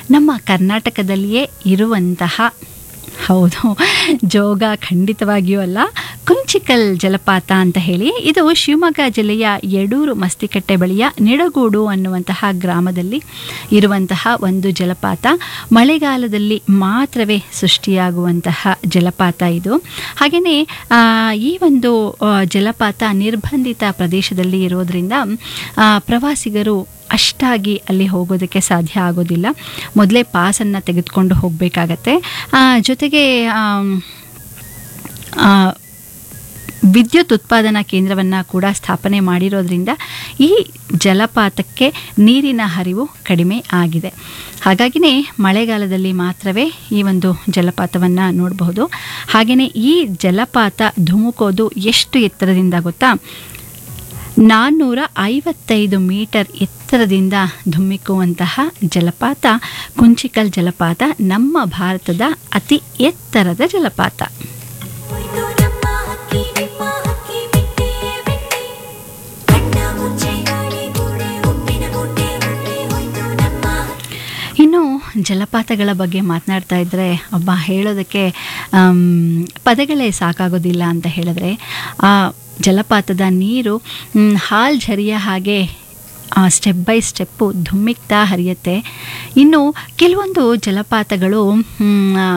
ನಮ್ಮ ಕರ್ನಾಟಕದಲ್ಲಿಯೇ ಇರುವಂತಹ ಹೌದು ಜೋಗ ಖಂಡಿತವಾಗಿಯೂ ಅಲ್ಲ ಕುಂಚಿಕಲ್ ಜಲಪಾತ ಅಂತ ಹೇಳಿ ಇದು ಶಿವಮೊಗ್ಗ ಜಿಲ್ಲೆಯ ಯಡೂರು ಮಸ್ತಿಕಟ್ಟೆ ಬಳಿಯ ನಿಡಗೂಡು ಅನ್ನುವಂತಹ ಗ್ರಾಮದಲ್ಲಿ ಇರುವಂತಹ ಒಂದು ಜಲಪಾತ ಮಳೆಗಾಲದಲ್ಲಿ ಮಾತ್ರವೇ ಸೃಷ್ಟಿಯಾಗುವಂತಹ ಜಲಪಾತ ಇದು ಹಾಗೆಯೇ ಆ, ಈ ಒಂದು ಆ, ಜಲಪಾತ ನಿರ್ಬಂಧಿತ ಪ್ರದೇಶದಲ್ಲಿ ಇರೋದ್ರಿಂದ ಆ, ಪ್ರವಾಸಿಗರು ಅಷ್ಟಾಗಿ ಅಲ್ಲಿ ಹೋಗೋದಕ್ಕೆ ಸಾಧ್ಯ ಆಗೋದಿಲ್ಲ ಮೊದಲೇ ಪಾಸನ್ನು ತೆಗೆದುಕೊಂಡು ಹೋಗಬೇಕಾಗತ್ತೆ ಜೊತೆಗೆ ಆಮ್, ಆ, ವಿದ್ಯುತ್ ಉತ್ಪಾದನಾ ಕೇಂದ್ರವನ್ನು ಕೂಡ ಸ್ಥಾಪನೆ ಮಾಡಿರೋದ್ರಿಂದ ಈ ಜಲಪಾತಕ್ಕೆ ನೀರಿನ ಹರಿವು ಕಡಿಮೆ ಆಗಿದೆ ಹಾಗಾಗಿನೇ ಮಳೆಗಾಲದಲ್ಲಿ ಮಾತ್ರವೇ ಈ ಒಂದು ಜಲಪಾತವನ್ನು ನೋಡಬಹುದು ಹಾಗೆಯೇ ಈ ಜಲಪಾತ ಧುಮುಕೋದು ಎಷ್ಟು ಎತ್ತರದಿಂದ ಗೊತ್ತಾ ನಾನ್ನೂರ ಐವತ್ತೈದು ಮೀಟರ್ ಎತ್ತರದಿಂದ ಧುಮ್ಮಿಕ್ಕುವಂತಹ ಜಲಪಾತ ಕುಂಚಿಕಲ್ ಜಲಪಾತ ನಮ್ಮ ಭಾರತದ ಅತಿ ಎತ್ತರದ ಜಲಪಾತ ಹೋಯ್ತು ನಮ್ಮ ಹಕ್ಕಿ ನಿಮ್ಮ ಹಕ್ಕಿ ಬಿಟ್ಟೇ ಬಿಟ್ಟೆ ಕಣ್ಣ ಮುಚ್ಚೆ ಗಾಳಿ ಗೋಡೆ ಉಪ್ಪಿನ ಗುಡ್ಡೆ ಉಳ್ಳೆ ಹೋಯ್ತು ನಮ್ಮ ಇನ್ನು ಜಲಪಾತಗಳ ಬಗ್ಗೆ ಮಾತನಾಡ್ತಾ ಇದ್ದರೆ ಒಬ್ಬ ಹೇಳೋದಕ್ಕೆ ಆಮ್, ಪದಗಳೇ ಸಾಕಾಗೋದಿಲ್ಲ ಅಂತ ಹೇಳಿದ್ರೆ ಆ ಜಲಪಾತದ ನೀರು ಮ್, ಹಾಲ್ ಝರಿಯ ಹಾಗೆ ಸ್ಟೆಪ್ ಬೈ ಸ್ಟೆಪ್ಪು ಧುಮ್ಮಿಕ್ತಾ ಹರಿಯುತ್ತೆ ಇನ್ನು ಕೆಲವೊಂದು ಜಲಪಾತಗಳು ಮ್, ಆ,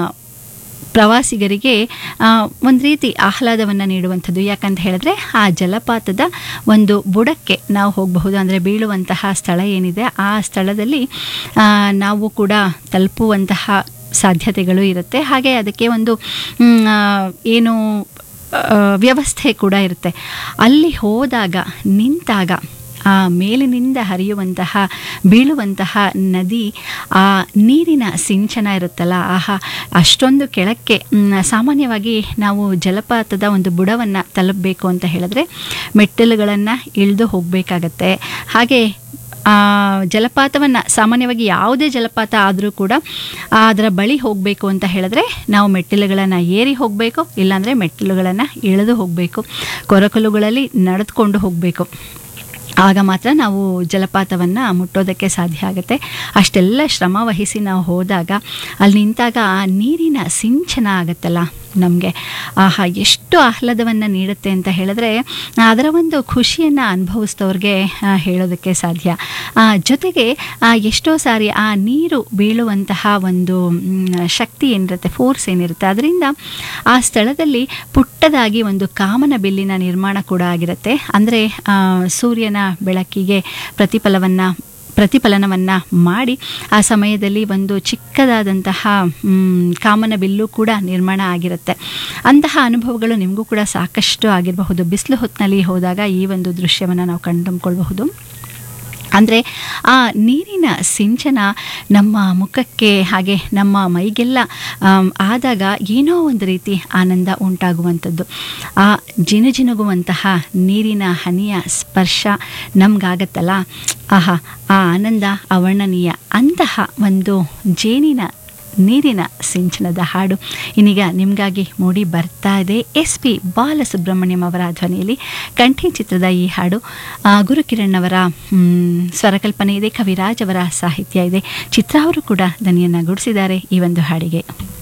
ಪ್ರವಾಸಿಗರಿಗೆ ಒಂದು ರೀತಿ ಆಹ್ಲಾದವನ್ನು ನೀಡುವಂಥದ್ದು ಯಾಕಂತ ಹೇಳಿದ್ರೆ ಆ ಜಲಪಾತದ ಒಂದು ಬುಡಕ್ಕೆ ನಾವು ಹೋಗಬಹುದು ಅಂದರೆ ಬೀಳುವಂತಹ ಸ್ಥಳ ಏನಿದೆ ಆ ಸ್ಥಳದಲ್ಲಿ ಆ, ನಾವು ಕೂಡ ತಲುಪುವಂತಹ ಸಾಧ್ಯತೆಗಳು ಇರುತ್ತೆ ಹಾಗೆ ಅದಕ್ಕೆ ಒಂದು ಮ್, ಆ, ಏನು ಆ, ವ್ಯವಸ್ಥೆ ಕೂಡ ಇರುತ್ತೆ ಅಲ್ಲಿ ಹೋದಾಗ ನಿಂತಾಗ ಆ ಮೇಲಿನಿಂದ ಹರಿಯುವಂತಹ ಬೀಳುವಂತಹ ನದಿ ಆ ನೀರಿನ ಸಿಂಚನ ಇರುತ್ತಲ್ಲ ಆಹಾ ಅಷ್ಟೊಂದು ಕೆಳಕ್ಕೆ ಮ್, ಸಾಮಾನ್ಯವಾಗಿ ನಾವು ಜಲಪಾತದ ಒಂದು ಬುಡವನ್ನು ತಲುಪಬೇಕು ಅಂತ ಹೇಳಿದ್ರೆ ಮೆಟ್ಟಿಲುಗಳನ್ನು ಇಳಿದು ಹೋಗಬೇಕಾಗತ್ತೆ ಹಾಗೆ ಆ ಜಲಪಾತವನ್ನು ಸಾಮಾನ್ಯವಾಗಿ ಯಾವುದೇ ಜಲಪಾತ ಆದರೂ ಕೂಡ ಅದರ ಬಳಿ ಹೋಗಬೇಕು ಅಂತ ಹೇಳಿದ್ರೆ ನಾವು ಮೆಟ್ಟಿಲುಗಳನ್ನು ಏರಿ ಹೋಗಬೇಕು ಇಲ್ಲಾಂದರೆ ಮೆಟ್ಟಿಲುಗಳನ್ನು ಇಳಿದು ಹೋಗಬೇಕು ಕೊರಕಲುಗಳಲ್ಲಿ ನಡೆದುಕೊಂಡು ಹೋಗಬೇಕು ಆಗ ಮಾತ್ರ ನಾವು ಜಲಪಾತವನ್ನು ಮುಟ್ಟೋದಕ್ಕೆ ಸಾಧ್ಯ ಆಗುತ್ತೆ ಅಷ್ಟೆಲ್ಲ ಶ್ರಮ ವಹಿಸಿ ನಾವು ಹೋದಾಗ ಅಲ್ಲಿ ನಿಂತಾಗ ಆ ನೀರಿನ ಸಿಂಚನ ಆಗುತ್ತಲ್ಲ ನಮಗೆ ಆಹಾ ಎಷ್ಟು ಆಹ್ಲಾದವನ್ನು ನೀಡುತ್ತೆ ಅಂತ ಹೇಳಿದ್ರೆ ಅದರ ಒಂದು ಖುಷಿಯನ್ನು ಅನುಭವಿಸಿದವ್ರಿಗೆ ಹೇಳೋದಕ್ಕೆ ಸಾಧ್ಯ ಆ, ಜೊತೆಗೆ ಆ, ಎಷ್ಟೋ ಸಾರಿ ಆ ನೀರು ಬೀಳುವಂತಹ ಒಂದು ಮ್, ಶಕ್ತಿ ಏನಿರುತ್ತೆ ಫೋರ್ಸ್ ಏನಿರುತ್ತೆ ಅದರಿಂದ ಆ ಸ್ಥಳದಲ್ಲಿ ಪುಟ್ಟದಾಗಿ ಒಂದು ಕಾಮನ ಬಿಲ್ಲಿನ ನಿರ್ಮಾಣ ಕೂಡ ಆಗಿರುತ್ತೆ ಅಂದರೆ ಸೂರ್ಯನ ಬೆಳಕಿಗೆ ಪ್ರತಿಫಲವನ್ನು ಪ್ರತಿಫಲನವನ್ನು ಮಾಡಿ ಆ ಸಮಯದಲ್ಲಿ ಒಂದು ಚಿಕ್ಕದಾದಂತಹ ಮ್, ಕಾಮನ ಬಿಲ್ಲು ಕೂಡ ನಿರ್ಮಾಣ ಆಗಿರುತ್ತೆ ಅಂತಹ ಅನುಭವಗಳು ನಿಮಗೂ ಕೂಡ ಸಾಕಷ್ಟು ಆಗಿರಬಹುದು ಬಿಸಿಲು ಹೊತ್ತಿನಲ್ಲಿ ಹೋದಾಗ ಈ ಒಂದು ದೃಶ್ಯವನ್ನು ನಾವು ಕಂಡುಕೊಳ್ಳಬಹುದು ಅಂದರೆ ಆ ನೀರಿನ ಸಿಂಚನ ನಮ್ಮ ಮುಖಕ್ಕೆ ಹಾಗೆ ನಮ್ಮ ಮೈಗೆಲ್ಲ ಆಮ್, ಆದಾಗ ಏನೋ ಒಂದು ರೀತಿ ಆನಂದ ಉಂಟಾಗುವಂಥದ್ದು ಆ ಜಿನುಜಿನುಗುವಂತಹ ನೀರಿನ ಹನಿಯ ಸ್ಪರ್ಶ ನಮಗಾಗತ್ತಲ್ಲ ಆಹಾ ಆ ಆನಂದ ಅವರ್ಣನೀಯ ಅಂತಹ ಒಂದು ಜೇನಿನ ನೀರಿನ ಸಿಂಚನದ ಹಾಡು ಇನ್ನೀಗ ನಿಮಗಾಗಿ ಮೂಡಿ ಬರ್ತಾ ಇದೆ ಎಸ್ ಪಿ ಬಾಲಸುಬ್ರಹ್ಮಣ್ಯಂ ಅವರ ಧ್ವನಿಯಲ್ಲಿ ಕಂಠಿ ಚಿತ್ರದ ಈ ಹಾಡು ಆ, ಗುರುಕಿರಣ್ ಅವರ ಮ್, ಸ್ವರಕಲ್ಪನೆ ಇದೆ ಕವಿರಾಜ್ ಅವರ ಸಾಹಿತ್ಯ ಇದೆ ಚಿತ್ರ ಅವರು ಕೂಡ ದನಿಯನ್ನು ಗುಡಿಸಿದ್ದಾರೆ ಈ ಒಂದು ಹಾಡಿಗೆ